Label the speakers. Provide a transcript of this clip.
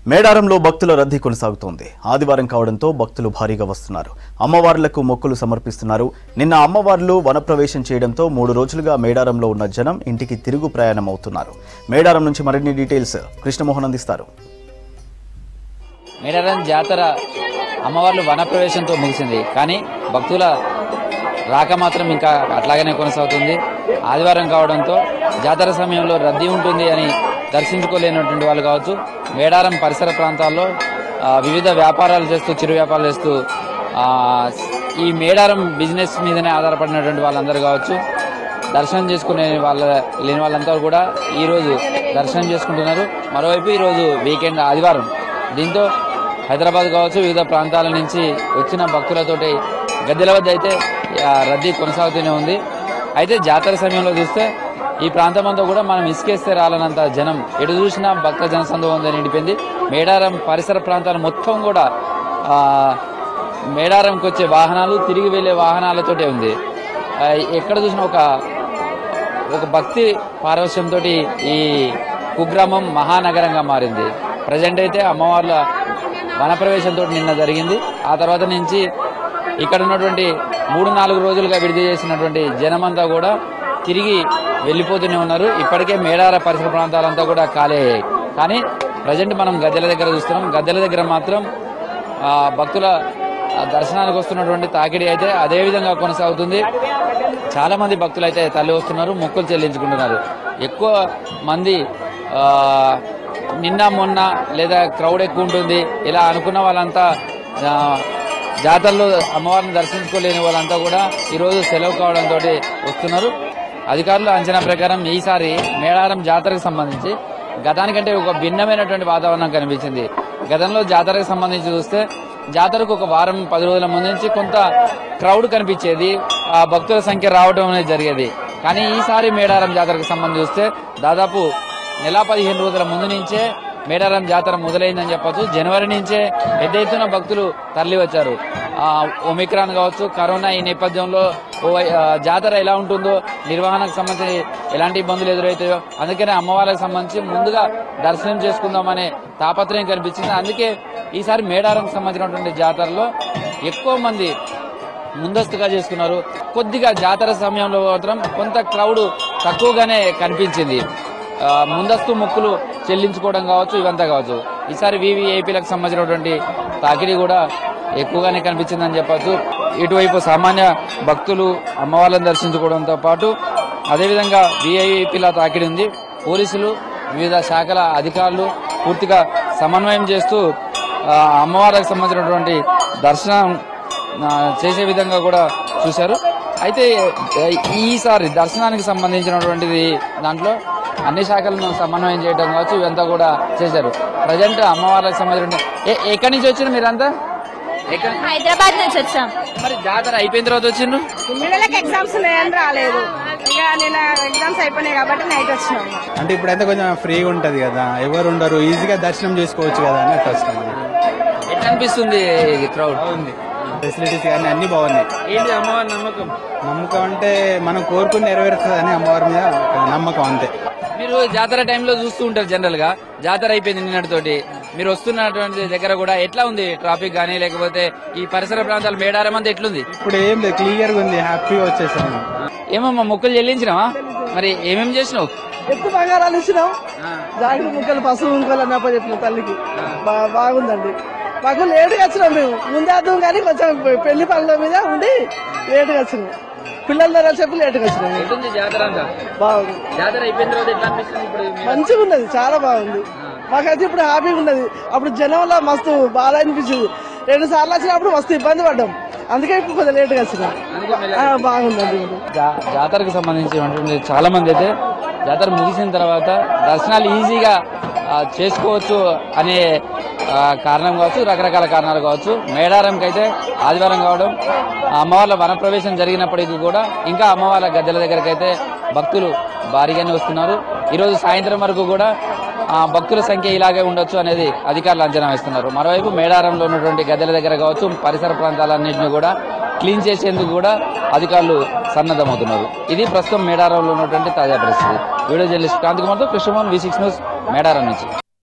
Speaker 1: మేడారంలో భక్తుల రద్దీ కొనసాగుతోంది ఆదివారం కావడంతో భక్తులు భారీగా వస్తున్నారు అమ్మవార్లకు మొక్కులు సమర్పిస్తున్నారు నిన్న అమ్మవార్లు వనప్రవేశం చేయడంతో మూడు రోజులుగా మేడారంలో ఉన్న జనం ఇంటికి తిరుగు ప్రయాణం అవుతున్నారు మేడారం నుంచి మరిన్ని డీటెయిల్స్ కృష్ణమోహన్ అందిస్తారు
Speaker 2: మేడారం జాతర అమ్మవార్లు వనప్రవేశంతో ముగిసింది కానీ భక్తుల రాక మాత్రం ఇంకా అట్లాగనే కొనసాగుతుంది ఆదివారం కావడంతో జాతర సమయంలో రద్దీ ఉంటుంది అని దర్శించుకోలేనటువంటి వాళ్ళు కావచ్చు మేడారం పరిసర ప్రాంతాల్లో ఆ, వివిధ వ్యాపారాలు చేస్తూ చిరు వ్యాపారాలు చేస్తూ ఆ, ఈ మేడారం బిజినెస్ మీదనే ఆధారపడినటువంటి వాళ్ళందరూ కావచ్చు దర్శనం చేసుకునే వాళ్ళ లేని వాళ్ళంతా కూడా ఈ రోజు దర్శనం చేసుకుంటున్నారు మరోవైపు ఈ రోజు వీకెండ్ ఆదివారం దీంతో హైదరాబాద్ కావచ్చు వివిధ ప్రాంతాల నుంచి వచ్చిన భక్తులతోటి గద్దెల వద్ద అయితే ఆ, రద్దీ కొనసాగుతూనే ఉంది అయితే జాతర సమయంలో చూస్తే ఈ ప్రాంతం అంతా కూడా మనం ఇసుకేస్తే రాలనంత జనం ఎటు చూసినా భక్త జనసందం ఉందని నిండిపోయింది మేడారం పరిసర ప్రాంతాలు మొత్తం కూడా ఆ, మేడారంకి వచ్చే వాహనాలు తిరిగి వెళ్లే వాహనాలతోటే ఉంది ఆ, ఎక్కడ చూసినా ఒక ఒక భక్తి పారవశ్యంతో ఈ కుగ్రామం మహానగరంగా మారింది ప్రజెంట్ అయితే అమ్మవార్ల వనప్రవేశంతో నిన్న జరిగింది ఆ తర్వాత నుంచి ఇక్కడ ఉన్నటువంటి మూడు నాలుగు రోజులుగా విడుదల చేసినటువంటి జనమంతా కూడా తిరిగి వెళ్ళిపోతూనే ఉన్నారు ఇప్పటికే మేడార పరిసర ప్రాంతాలంతా కూడా ఖాళీ అయ్యాయి కానీ ప్రజెంట్ మనం గద్దెల దగ్గర చూస్తున్నాం గద్దెల దగ్గర మాత్రం ఆ, భక్తుల ఆ, దర్శనానికి వస్తున్నటువంటి తాకిడి అయితే అదే విధంగా కొనసాగుతుంది చాలా మంది భక్తులు అయితే తల్లి వస్తున్నారు మొక్కులు చెల్లించుకుంటున్నారు ఎక్కువ మంది ఆ, నిన్న మొన్న లేదా క్రౌడ్ ఎక్కువ ఉంటుంది ఇలా అనుకున్న వాళ్ళంతా ఆ, జాతరలో అమ్మవారిని దర్శించుకోలేని వాళ్ళంతా కూడా ఈరోజు సెలవు కావడంతో వస్తున్నారు అధికారుల అంచనా ప్రకారం ఈసారి మేడారం జాతరకు సంబంధించి గతానికంటే ఒక భిన్నమైనటువంటి వాతావరణం కనిపించింది గతంలో జాతరకు సంబంధించి చూస్తే జాతరకు ఒక వారం పది రోజుల ముందు నుంచి కొంత క్రౌడ్ కనిపించేది ఆ భక్తుల సంఖ్య రావడం అనేది జరిగేది కానీ ఈసారి మేడారం జాతరకు సంబంధించి చూస్తే దాదాపు నెల పదిహేను రోజుల ముందు నుంచే మేడారం జాతర మొదలైందని చెప్పొచ్చు జనవరి నుంచే పెద్ద ఎత్తున భక్తులు తరలి వచ్చారు ఆ, ఒమిక్రాన్ కావచ్చు కరోనా ఈ నేపథ్యంలో ఓ వై- ఆ, జాతర ఎలా ఉంటుందో నిర్వహణకు సంబంధించి ఎలాంటి ఇబ్బందులు ఎదురవుతాయో అందుకనే అమ్మవారికి సంబంధించి ముందుగా దర్శనం చేసుకుందామనే తాపత్రయం కనిపించింది అందుకే ఈసారి మేడారంకి సంబంధించినటువంటి జాతరలో ఎక్కువ మంది ముందస్తుగా చేసుకున్నారు కొద్దిగా జాతర సమయంలో మాత్రం కొంత క్రౌడ్ తక్కువగానే కనిపించింది ఆ, ముందస్తు మొక్కులు చెల్లించుకోవడం కావచ్చు ఇవంతా కావచ్చు ఈసారి వివిఐపీలకు సంబంధించినటువంటి తాకిడి కూడా ఎక్కువగానే కనిపించిందని చెప్పొచ్చు ఇటువైపు సామాన్య భక్తులు అమ్మవార్లను దర్శించుకోవడంతో పాటు అదేవిధంగా విఐపీల తాకిడి ఉంది పోలీసులు వివిధ శాఖల అధికారులు పూర్తిగా సమన్వయం చేస్తూ ఆ, అమ్మవారికి సంబంధించినటువంటి దర్శనం ఆ, చేసే విధంగా కూడా చూశారు అయితే ఆ, ఈసారి దర్శనానికి సంబంధించినటువంటిది దాంట్లో అన్ని శాఖలను సమన్వయం చేయడం కావచ్చు ఇవంతా కూడా చేశారు ప్రజెంట్ అమ్మవారికి సంబంధించిన ఏ- ఎక్కడి నుంచి వచ్చిండ్రు మీరంతా ఎక్కడ
Speaker 3: హైదరాబాద్ నుంచి వచ్చాం
Speaker 2: మరి జాతర అయిపోయిన తర్వాత వచ్చిండ్రు
Speaker 4: పిల్లలకి ఎగ్జామ్స్ ఉన్నాయని రాలేదు ఇక నిన్న ఎగ్జామ్స్ అయిపోయినాయి కాబట్టి నైట్ వచ్చినాం
Speaker 5: అంటే ఇప్పుడైతే కొంచెం ఫ్రీగా ఉంటది కదా ఎవరు ఉండరు ఈజీగా దర్శనం చేసుకోవచ్చు కదా అని అట్లా వస్తాం
Speaker 2: ఎట్లా అనిపిస్తుంది క్రౌడ్
Speaker 5: బాగుంది ఫెసిలిటీస్ కానీ అన్ని బాగున్నాయి
Speaker 2: ఏంటి అమ్మవారి నమ్మకం
Speaker 5: నమ్మకం అంటే మనం కోరుకుని నెరవేరుతుంది అని అమ్మవారి మీద ఒక నమ్మకం అంతే
Speaker 2: మీరు జాతర టైంలో చూస్తూ ఉంటారు జనరల్ గా జాతర అయిపోయింది నిన్నటితోటి మీరు వస్తున్నటువంటి దగ్గర కూడా ఎట్లా ఉంది ట్రాఫిక్ గానీ లేకపోతే ఈ పరిసర ప్రాంతాలు మేడారం అంతా ఎట్లుంది
Speaker 5: ఇప్పుడు ఏం లేదు క్లియర్ గా ఉంది హ్యాపీగా వచ్చేసాము
Speaker 2: ఏమమ్మా మొక్కులు చెల్లించినావా మరి ఏమేమి చేసినావు
Speaker 6: ఎత్తు బంగారాలు ఇచ్చినాం
Speaker 2: ఆ,
Speaker 6: జాకెట్ ముక్కలు పసుపు ముక్కలు అన్నప్ప చెప్పిన తల్లికి బా- బాగుందండి మాకు లేటుగా వచ్చినాం మేము ముందే అర్థం కానీ కొంచెం పె- పెళ్లి పనుల మీద ఉండి లేటుగా వచ్చినాం పిల్లల దగ్గర చెప్పి లేటుగా వచ్చినాం
Speaker 2: ఎట్లుంది జాతర అంతా
Speaker 6: బాగుంది
Speaker 2: జాతర అయిపోయిన తర్వాత ఎట్లా అనిపిస్తుంది ఇప్పుడు మీరు?
Speaker 6: మంచిగా ఉన్నది చాలా బాగుంది మాకైతే ఇప్పుడు హ్యాపీగా ఉన్నది అప్పుడు జనంలో మస్తు బాధ అనిపించింది రెండు సార్లు వచ్చినప్పుడు మస్తు ఇబ్బంది పడ్డాం అందుకే ఇప్పుడు కొంచెం లేటుగా వచ్చినాం
Speaker 2: అందుకే మెల్ల-
Speaker 6: ఆ, బాగుందండి ఇప్పుడు
Speaker 2: జా- జాతరకు సంబంధించినటువంటి చాలా మంది అయితే జాతర ముగిసిన తర్వాత దర్శనాలు ఈజీగా ఆ, చేసుకోవచ్చు అనే ఆ, కారణం కావచ్చు రకరకాల కారణాలు కావచ్చు మేడారంకి అయితే ఆదివారం కావడం ఆ అమ్మవార్ల వనప్రవేశం జరిగినప్పటికీ కూడా ఇంకా అమ్మవార్ల గద్దెల దగ్గరకు అయితే భక్తులు భారీగానే వస్తున్నారు ఈరోజు సాయంత్రం వరకు కూడా ఆ, భక్తుల సంఖ్య ఇలాగే ఉండొచ్చు అనేది అధికారులు అంచనా వేస్తున్నారు మరోవైపు మేడారంలో ఉన్నటువంటి గద్దెల దగ్గర కావచ్చు పరిసర ప్రాంతాలన్నింటినీ కూడా క్లీన్ చేసేందుకు కూడా అధికారులు సన్నద్ధమవుతున్నారు ఇది ప్రస్తుతం మేడారంలో ఉన్నటువంటి తాజా పరిస్థితి వీడియో జర్నలిస్ట్ క్రాంతి కుమార్తో Krishnamohan V six news Medaram నుంచి